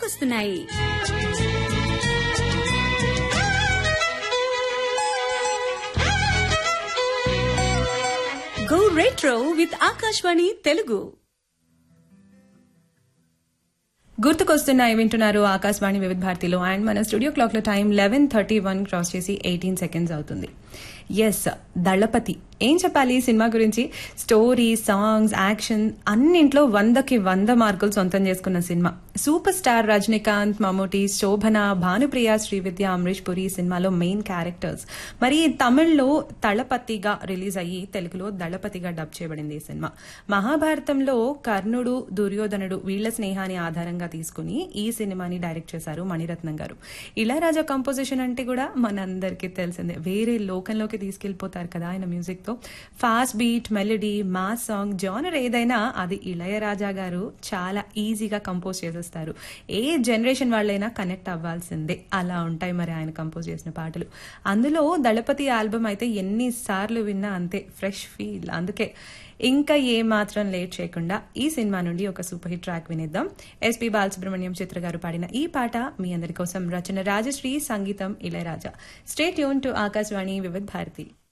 గుర్తుకొస్తున్నాయి go retro with Akashvani Telugu గుర్తుకొస్తున్నాయి వింటున్నారు ఆకాశవాణి వివిధ భారతిలో అండ్ మన స్టూడియో క్లాక్ లో time eleven thirty one cross చేసి ఎయిటీన్ సెకండ్స్ అవుతుంది ఎస్ దళపతి ఏం చెప్పాలి ఈ సినిమా గురించి స్టోరీ సాంగ్స్ యాక్షన్ అన్నింట్లో వందకి వంద మార్కులు సొంతం చేసుకున్న సినిమా సూపర్ స్టార్ రజనీకాంత్ మమ్మూటి శోభన భానుప్రియ శ్రీవిద్య అమరీష్ పురి ఈ సినిమాలో మెయిన్ క్యారెక్టర్స్ మరి తమిళ్లో తళపతిగా రిలీజ్ అయ్యి తెలుగులో దళపతిగా డబ్ చేయబడింది ఈ సినిమా మహాభారతంలో కర్ణుడు దుర్యోధనుడు వీళ్ల స్నేహాన్ని ఆధారంగా తీసుకుని ఈ సినిమాని డైరెక్ట్ చేశారు మణిరత్నం గారు ఇళయరాజా కంపోజిషన్ అంటే కూడా మనందరికీ తెలిసిందే వేరే లోకంలోకి తీసుకెళ్లిపోతారు కదా ఆయన మ్యూజిక్ తో fast beat melody mass song genre ఏదైనా అది ఇళయరాజా గారు చాలా ఈజీగా కంపోజ్ చేసేస్తారు ఏ జనరేషన్ వాళ్ళైనా కనెక్ట్ అవ్వాల్సిందే అలా ఉంటాయి మరి ఆయన కంపోజ్ చేసిన పాటలు అందులో దళపతి ఆల్బమ్ అయితే ఎన్నిసార్లు విన్నా అంతే ఫ్రెష్ ఫీల్ అందుకే ఇంకా ఏ మాత్రం లేట్ చేయకుండా ఈ సినిమా నుండి ఒక సూపర్ హిట్ ట్రాక్ వినేద్దాం ఎస్పి బాలసుబ్రహ్మణ్యం చిత్ర గారు పాడిన ఈ పాట మీ అందరి కోసం రచన రాజశ్రీ సంగీతం ఇళయరాజా స్టేట్ యూన్ టు ఆకాశవాణి వివిధ్ భారతి